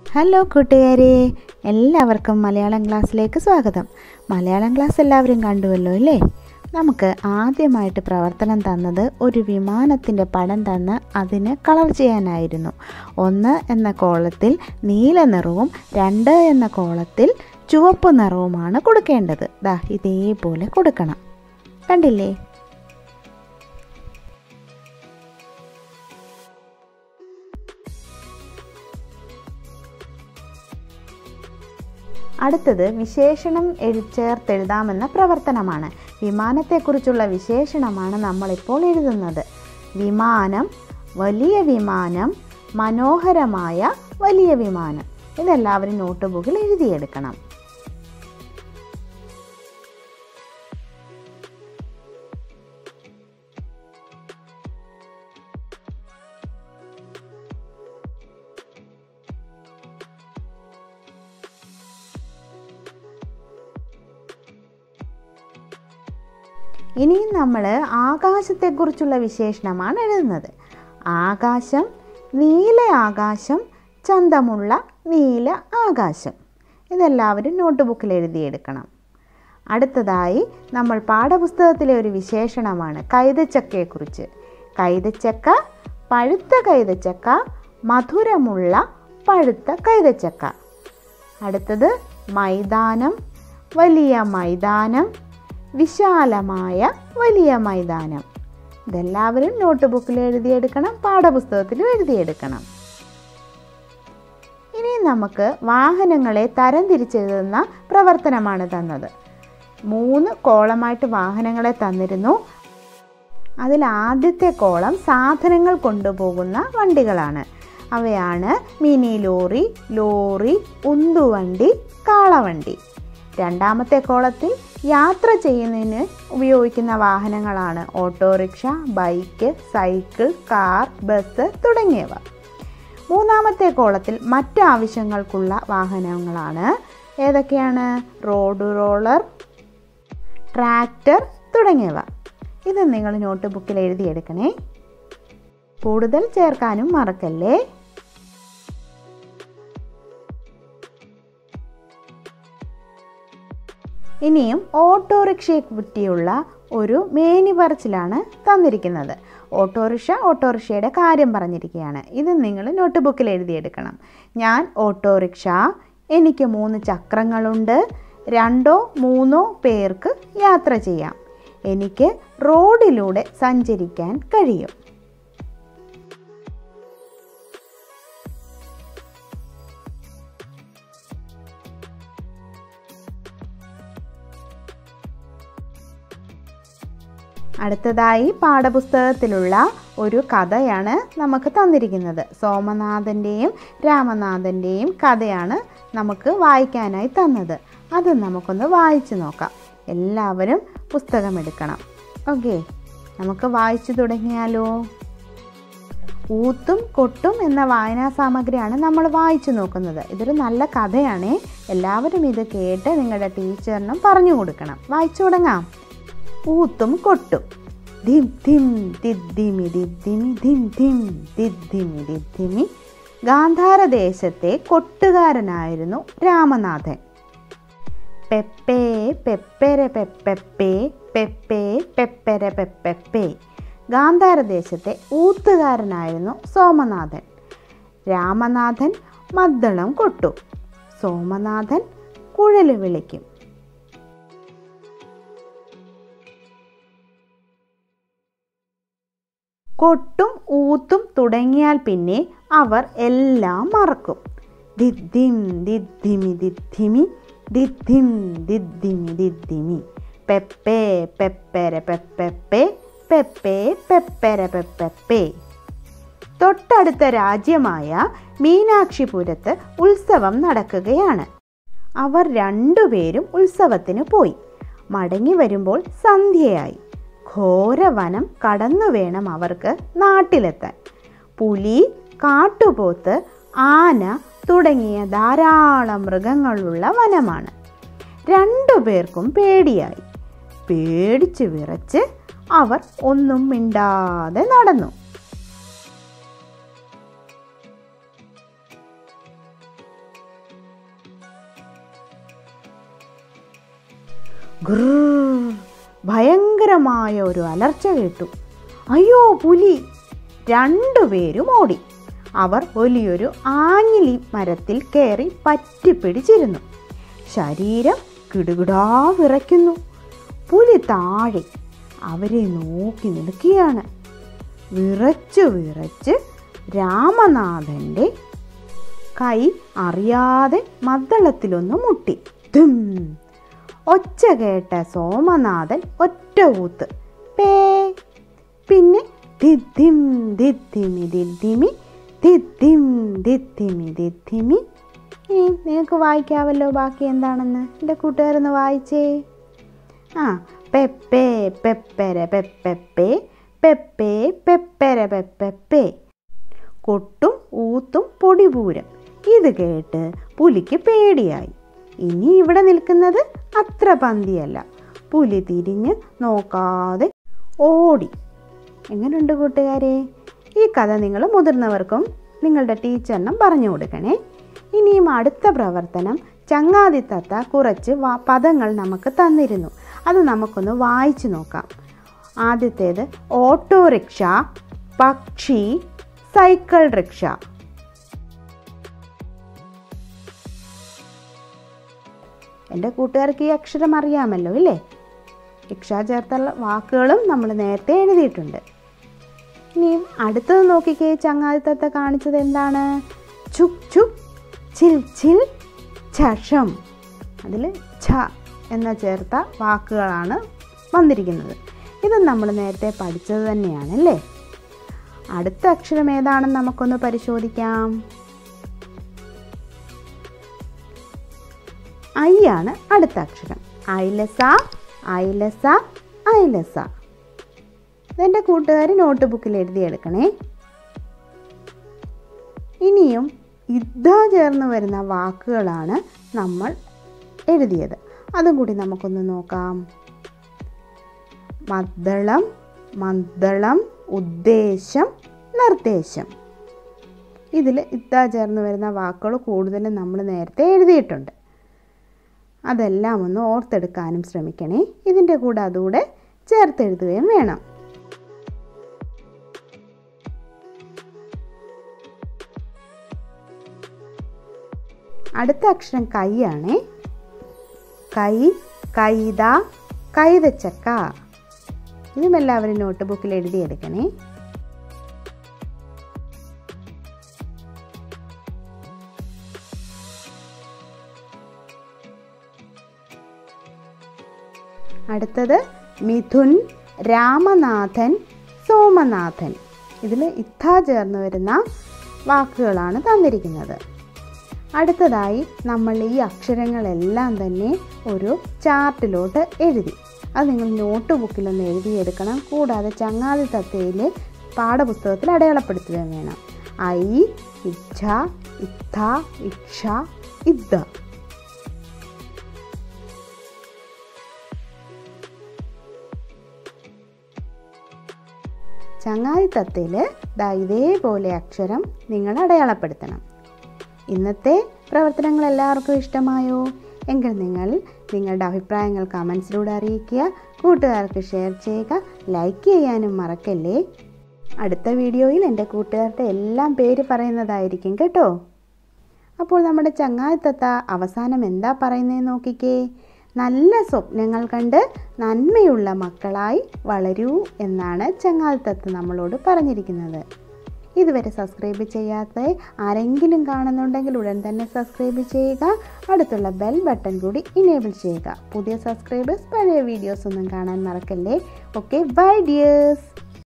hello കൂട്ടുകാരെ എല്ലാവർക്കും മലയാളം ക്ലാസ്സിലേക്ക് സ്വാഗതം മലയാളം ക്ലാസ് എല്ലാവരും കണ്ടുവല്ലോ അല്ലേ നമുക്ക് ആദ്യമായിട്ട് പ്രവർത്തനം തന്നത് ഒരു വിമാനത്തിൻ്റെ പടം തന്ന് അതിന് കളർ ചെയ്യാനായിരുന്നു ഒന്ന് എന്ന കോളത്തിൽ നീല നിറവും രണ്ട് എന്ന കോളത്തിൽ ചുവപ്പ് നിറവുമാണ് കൊടുക്കേണ്ടത് ദാ ഇതേപോലെ കൊടുക്കണം കണ്ടില്ലേ അടുത്തത് വിശേഷണം എഴു ചേർത്തെഴുതാമെന്ന പ്രവർത്തനമാണ് വിമാനത്തെക്കുറിച്ചുള്ള വിശേഷണമാണ് നമ്മളിപ്പോൾ എഴുതുന്നത് വിമാനം വലിയ വിമാനം മനോഹരമായ വലിയ വിമാനം ഇതെല്ലാവരും നോട്ട് ബുക്കിൽ എഴുതിയെടുക്കണം ഇനിയും നമ്മൾ ആകാശത്തെക്കുറിച്ചുള്ള വിശേഷണമാണ് എഴുതുന്നത് ആകാശം നീല ആകാശം ചന്തമുള്ള നീല ആകാശം ഇതെല്ലാവരും നോട്ട് ബുക്കിൽ എഴുതിയെടുക്കണം അടുത്തതായി നമ്മൾ പാഠപുസ്തകത്തിലെ ഒരു വിശേഷണമാണ് കൈതച്ചക്കയെക്കുറിച്ച് കൈതച്ചക്ക പഴുത്ത കൈതച്ചക്ക മധുരമുള്ള പഴുത്ത കൈതച്ചക്ക അടുത്തത് മൈതാനം വലിയ മൈതാനം വിശാലമായ വലിയ മൈതാനം ഇതെല്ലാവരും നോട്ട് ബുക്കിൽ എഴുതിയെടുക്കണം പാഠപുസ്തകത്തിലും എഴുതിയെടുക്കണം ഇനി നമുക്ക് വാഹനങ്ങളെ തരംതിരിച്ചെഴുതുന്ന പ്രവർത്തനമാണ് തന്നത് മൂന്ന് കോളമായിട്ട് വാഹനങ്ങളെ തന്നിരുന്നു അതിൽ ആദ്യത്തെ കോളം സാധനങ്ങൾ കൊണ്ടുപോകുന്ന വണ്ടികളാണ് അവയാണ് മിനി ലോറി ലോറി ഉന്തുവണ്ടി കാളവണ്ടി രണ്ടാമത്തെ കോളത്തിൽ യാത്ര ചെയ്യുന്നതിന് ഉപയോഗിക്കുന്ന വാഹനങ്ങളാണ് autorickshaw bike cycle car bus തുടങ്ങിയവ മൂന്നാമത്തെ കോളത്തിൽ മറ്റ് ആവശ്യങ്ങൾക്കുള്ള വാഹനങ്ങളാണ് ഏതൊക്കെയാണ് റോഡ് റോളർ ട്രാക്ടർ തുടങ്ങിയവ ഇത് നിങ്ങൾ നോട്ട് ബുക്കിൽ എഴുതിയെടുക്കണേ കൂടുതൽ ചേർക്കാനും മറക്കല്ലേ ഇനിയും ഓട്ടോറിക്ഷയെ പറ്റിയുള്ള ഒരു മേനി പറച്ചിലാണ് തന്നിരിക്കുന്നത് ഓട്ടോറിക്ഷ ഓട്ടോറിക്ഷയുടെ കാര്യം പറഞ്ഞിരിക്കുകയാണ് ഇത് നിങ്ങൾ നോട്ട് ബുക്കിൽ എഴുതിയെടുക്കണം ഞാൻ ഓട്ടോറിക്ഷ എനിക്ക് മൂന്ന് ചക്രങ്ങളുണ്ട് രണ്ടോ മൂന്നോ പേർക്ക് യാത്ര ചെയ്യാം എനിക്ക് റോഡിലൂടെ സഞ്ചരിക്കാൻ കഴിയും അടുത്തതായി പാഠപുസ്തകത്തിലുള്ള ഒരു കഥയാണ് നമുക്ക് തന്നിരിക്കുന്നത് സോമനാഥൻ്റെയും രാമനാഥൻ്റെയും കഥയാണ് നമുക്ക് വായിക്കാനായി തന്നത് അത് നമുക്കൊന്ന് വായിച്ചു നോക്കാം എല്ലാവരും പുസ്തകം എടുക്കണം ഓക്കെ നമുക്ക് വായിച്ചു തുടങ്ങിയാലോ ഊത്തും കൊട്ടും എന്ന വായനാ സാമഗ്രിയാണ് നമ്മൾ വായിച്ചു നോക്കുന്നത് ഇതൊരു നല്ല കഥയാണ് എല്ലാവരും ഇത് കേട്ട് നിങ്ങളുടെ ടീച്ചറിനും പറഞ്ഞു കൊടുക്കണം വായിച്ചു തുടങ്ങാം ഊത്തും കൊട്ടും ധിം ധിം ദിദ്ദിമി ദിദ്ദിമി ധിം ധിം ദിദ്ദിമി ദിദ്ദിമി ഗാന്ധാരദേശത്തെ കൊട്ടുകാരനായിരുന്നു രാമനാഥൻ പെപ്പേ പെപ്പെര പെപ്പെപ്പേ പെപ്പേ പെപ്പെര പെപ്പെപ്പേ ഗാന്ധാരദേശത്തെ ഊത്തുകാരനായിരുന്നു സോമനാഥൻ രാമനാഥൻ മദ്ദളം കൊട്ടു സോമനാഥൻ കുഴല് വിളിക്കും കൊട്ടും ഊത്തും തുടങ്ങിയാൽ പിന്നെ അവർ എല്ലാം മറക്കും ദിദ്ദിം ദിദ്ദിമി ദിദ്ദിമി ദിദ്ദിം ദിദ്ദിമി ദിദ്ദിമി പെപ്പേ പെപ്പെര പെപ്പെപ്പേ പെപ്പേ പെപ്പെര പെപ്പെപ്പേ തൊട്ടടുത്ത രാജ്യമായ മീനാക്ഷിപുരത്ത് ഉത്സവം നടക്കുകയാണ് അവർ രണ്ടുപേരും ഉത്സവത്തിന് പോയി മടങ്ങി വരുമ്പോൾ സന്ധ്യയായി ഘോരവനം കടന്നു വേണം അവർക്ക് നാട്ടിലെത്താൻ പുലി കാട്ടുപോത്ത് ആന തുടങ്ങിയ ധാരാളം മൃഗങ്ങളുള്ള വനമാണ് രണ്ടുപേർക്കും പേടിയായി പേടിച്ച് വിറച്ച് അവർ ഒന്നും മിണ്ടാതെ നടന്നു ഗ്രർ ഭയങ്കരമായ ഒരു അലർച്ച കേട്ടു അയ്യോ പുലി രണ്ടുപേരും ഓടി അവർ വലിയൊരു ആഞ്ഞിലി മരത്തിൽ കയറി പറ്റിപ്പിടിച്ചിരുന്നു ശരീരം കിടുകിടാ വിറയ്ക്കുന്നു പുലി താഴെ അവരെ നോക്കി നിൽക്കുകയാണ് വിറച്ച് വിറച്ച് രാമനാഥൻ്റെ കൈ അറിയാതെ മദ്ദളത്തിലൊന്ന് മുട്ടി ദും ഒച്ച കേട്ട സോമനാഥൻ ഒറ്റ ഊത്ത് പേ പിന്നെ ദിദ്ദിം ദിദ്ദിമി ദിദ്ദിമി ദിദ്ദിം ദിദ്ദിമി ദിദ്ദിമി ഇനി നിങ്ങൾക്ക് വായിക്കാവല്ലോ ബാക്കി എന്താണെന്ന് എൻ്റെ കൂട്ടുകാരൊന്ന് വായിച്ചേ ആ പെപ്പേ പെപ്പര പെപ്പെപ്പേ പെപ്പേ പെപ്പര പെപ്പെപ്പേ കൊട്ടും ഊത്തും പൊടിപൂരം ഇത് കേട്ട് പുലിക്ക് പേടിയായി ഇനി ഇവിടെ നിൽക്കുന്നത് അത്ര പന്തിയല്ല പുലി തിരിഞ്ഞ് നോക്കാതെ ഓടി എങ്ങനെയുണ്ട് കൂട്ടുകാരെ ഈ കഥ നിങ്ങൾ മുതിർന്നവർക്കും നിങ്ങളുടെ ടീച്ചറിനും പറഞ്ഞു കൊടുക്കണേ ഇനിയും അടുത്ത പ്രവർത്തനം ചങ്ങാതി തത്ത കുറച്ച് വാ- പദങ്ങൾ നമുക്ക് തന്നിരുന്നു അത് നമുക്കൊന്ന് വായിച്ചു നോക്കാം ആദ്യത്തേത് ഓട്ടോറിക്ഷ പക്ഷി സൈക്കിൾ റിക്ഷ എൻ്റെ കൂട്ടുകാർക്ക് ഈ അക്ഷരം അറിയാമല്ലോ ഇല്ലേ റിക്ഷ ചേർത്തുള്ള വാക്കുകളും നമ്മൾ നേരത്തെ എഴുതിയിട്ടുണ്ട് ഇനി അടുത്തത് നോക്കിക്കേ ചങ്ങാതിത്തത്തെ കാണിച്ചത് എന്താണ് ചുക് ചുക് ചിൽ ചിൽ ചഷം അതിൽ ഛ എന്ന ചേർത്ത വാക്കുകളാണ് വന്നിരിക്കുന്നത് ഇത് നമ്മൾ നേരത്തെ പഠിച്ചത് തന്നെയാണ് അല്ലേ അടുത്ത അക്ഷരം ഏതാണെന്ന് നമുക്കൊന്ന് പരിശോധിക്കാം ഐ ആണ് അടുത്ത അക്ഷരം ഐലസ ഐലസ ഐലസ ഇതെൻ്റെ കൂട്ടുകാർ നോട്ട് ബുക്കിൽ എഴുതിയെടുക്കണേ ഇനിയും ഇദ്ദ ചേർന്ന് വരുന്ന വാക്കുകളാണ് നമ്മൾ എഴുതിയത് അതും കൂടി നമുക്കൊന്ന് നോക്കാം മദ്ദളം മദ്ദളം ഉദ്ദേശം നിർദ്ദേശം ഇതിൽ ഇദ്ദ ചേർന്ന് വരുന്ന വാക്കുകൾ കൂടുതലും നമ്മൾ നേരത്തെ എഴുതിയിട്ടുണ്ട് അതെല്ലാം ഒന്ന് ഓർത്തെടുക്കാനും ശ്രമിക്കണേ ഇതിൻ്റെ കൂടെ അതുകൂടെ ചേർത്തെഴുതുകയും വേണം അടുത്ത അക്ഷരം കൈയാണേ കൈ കൈത കൈതച്ചക്ക ഇതും എല്ലാവരും നോട്ട് ബുക്കിൽ എഴുതിയെടുക്കണേ അടുത്തത് മിഥുൻ രാമനാഥൻ സോമനാഥൻ ഇതിൽ ഇത്ത ചേർന്ന് വരുന്ന വാക്കുകളാണ് തന്നിരിക്കുന്നത് അടുത്തതായി നമ്മൾ ഈ അക്ഷരങ്ങളെല്ലാം തന്നെ ഒരു ചാർട്ടിലോട്ട് എഴുതി അത് നിങ്ങൾ നോട്ട് ബുക്കിലൊന്ന് എഴുതിയെടുക്കണം കൂടാതെ ചങ്ങാതി തത്തയിൽ പാഠപുസ്തകത്തിൽ അടയാളപ്പെടുത്തുകയും വേണം ഐ ഇച്ഛ ഇത്ത ഇക്ഷ ഇദ്ദ ചങ്ങാതി തത്തയിൽ ദാ ഇതേപോലെ അക്ഷരം നിങ്ങൾ അടയാളപ്പെടുത്തണം ഇന്നത്തെ പ്രവർത്തനങ്ങൾ എല്ലാവർക്കും ഇഷ്ടമായോ എങ്കിൽ നിങ്ങൾ നിങ്ങളുടെ അഭിപ്രായങ്ങൾ കമൻസിലൂടെ അറിയിക്കുക കൂട്ടുകാർക്ക് ഷെയർ ചെയ്യുക ലൈക്ക് ചെയ്യാനും മറക്കല്ലേ അടുത്ത വീഡിയോയിൽ എൻ്റെ കൂട്ടുകാരുടെ എല്ലാം പേര് പറയുന്നതായിരിക്കും കേട്ടോ അപ്പോൾ നമ്മുടെ ചങ്ങാതിത്തത്ത അവസാനം എന്താ പറയുന്നത് നോക്കിക്കേ നല്ല സ്വപ്നങ്ങൾ കണ്ട് നന്മയുള്ള മക്കളായി വളരൂ എന്നാണ് ചങ്ങാതിത്തത്ത നമ്മളോട് പറഞ്ഞിരിക്കുന്നത് ഇതുവരെ സബ്സ്ക്രൈബ് ചെയ്യാത്ത ആരെങ്കിലും കാണുന്നുണ്ടെങ്കിൽ ഉടൻ തന്നെ സബ്സ്ക്രൈബ് ചെയ്യുക അടുത്തുള്ള ബെൽ ബട്ടൺ കൂടി ഇനേബിൾ ചെയ്യുക പുതിയ സബ്സ്ക്രൈബേഴ്സ് പഴയ വീഡിയോസ് ഒന്നും കാണാൻ മറക്കല്ലേ ഓക്കെ ബൈ ഡിയേഴ്സ്